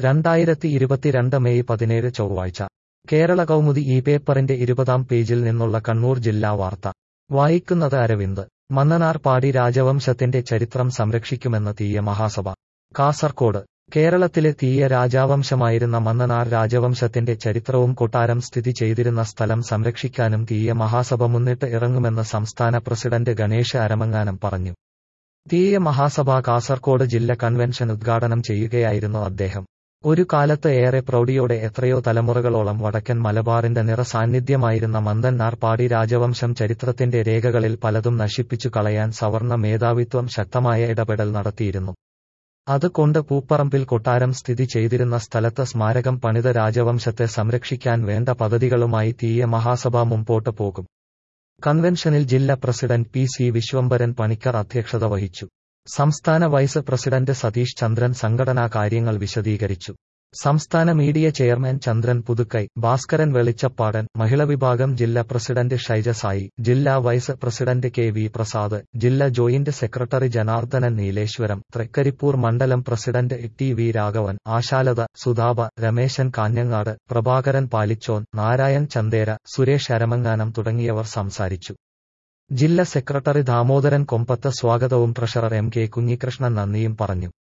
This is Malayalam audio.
രണ്ടായിരത്തി ഇരുപത്തിരണ്ട് മെയ് പതിനേഴ് ചൊവ്വാഴ്ച കേരള കൗമുദി ഈ പേപ്പറിന്റെ ഇരുപതാം പേജിൽ നിന്നുള്ള കണ്ണൂർ ജില്ലാ വാർത്ത വായിക്കുന്നത് അരവിന്ദ് മന്നനാർ പാടി രാജവംശത്തിന്റെ ചരിത്രം സംരക്ഷിക്കുമെന്ന് തീയ മഹാസഭ കാസർകോട് കേരളത്തിലെ തീയ രാജവംശമായിരുന്ന മന്നനാർ രാജവംശത്തിന്റെ ചരിത്രവും കൊട്ടാരം സ്ഥിതി ചെയ്തിരുന്ന സ്ഥലം സംരക്ഷിക്കാനും തീയ മഹാസഭ മുന്നിട്ട് ഇറങ്ങുമെന്ന് സംസ്ഥാന പ്രസിഡന്റ് ഗണേശ് അരമങ്ങാനം പറഞ്ഞു തീയ മഹാസഭ കാസർകോട് ജില്ല കൺവെൻഷൻ ഉദ്ഘാടനം ചെയ്യുകയായിരുന്നു അദ്ദേഹം ഒരു കാലത്ത് ഏറെ പ്രൗഢിയോടെ എത്രയോ തലമുറകളോളം വടക്കൻ മലബാറിന്റെ നിറസാന്നിധ്യമായിരുന്ന മന്ദന്നാർ പാടി രാജവംശം ചരിത്രത്തിന്റെ രേഖകളിൽ പലതും നശിപ്പിച്ചു കളയാൻ സവർണ മേധാവിത്വം ശക്തമായ ഇടപെടൽ നടത്തിയിരുന്നു അതുകൊണ്ട് പൂപ്പറമ്പിൽ കൊട്ടാരം സ്ഥിതി ചെയ്തിരുന്ന സ്ഥലത്ത് സ്മാരകം പണിത രാജവംശത്തെ സംരക്ഷിക്കാൻ വേണ്ട പദ്ധതികളുമായി തീയ മഹാസഭ മുമ്പോട്ട് പോകും കൺവെൻഷനിൽ ജില്ലാ president P C Viswambharan Panicker അധ്യക്ഷത വഹിച്ചു സംസ്ഥാന വൈസ് പ്രസിഡന്റ് സതീഷ് ചന്ദ്രൻ സംഘടനാ കാര്യങ്ങൾ വിശദീകരിച്ചു സംസ്ഥാന മീഡിയ ചെയർമാൻ ചന്ദ്രൻ പുതുക്കൈ ഭാസ്കരൻ വെളിച്ചപ്പാടൻ മഹിള വിഭാഗം ജില്ലാ പ്രസിഡന്റ് ഷൈജ സായി ജില്ലാ vice president K V Prasad ജില്ലാ ജോയിന്റ് സെക്രട്ടറി ജനാർദ്ദനൻ നീലേശ്വരം തൃക്കരിപ്പൂർ മണ്ഡലം president T V Raghavan Ashalatha Sudhaba Rameshan Kanhangad Prabhakaran Palichon Narayan Chandera Suresh Aramanganam തുടങ്ങിയവർ സംസാരിച്ചു ജില്ലാ സെക്രട്ടറി ദാമോദരൻ കൊമ്പത്ത് സ്വാഗതവും ട്രഷറർ എം കെ കുഞ്ഞികൃഷ്ണൻ നന്ദിയും പറഞ്ഞു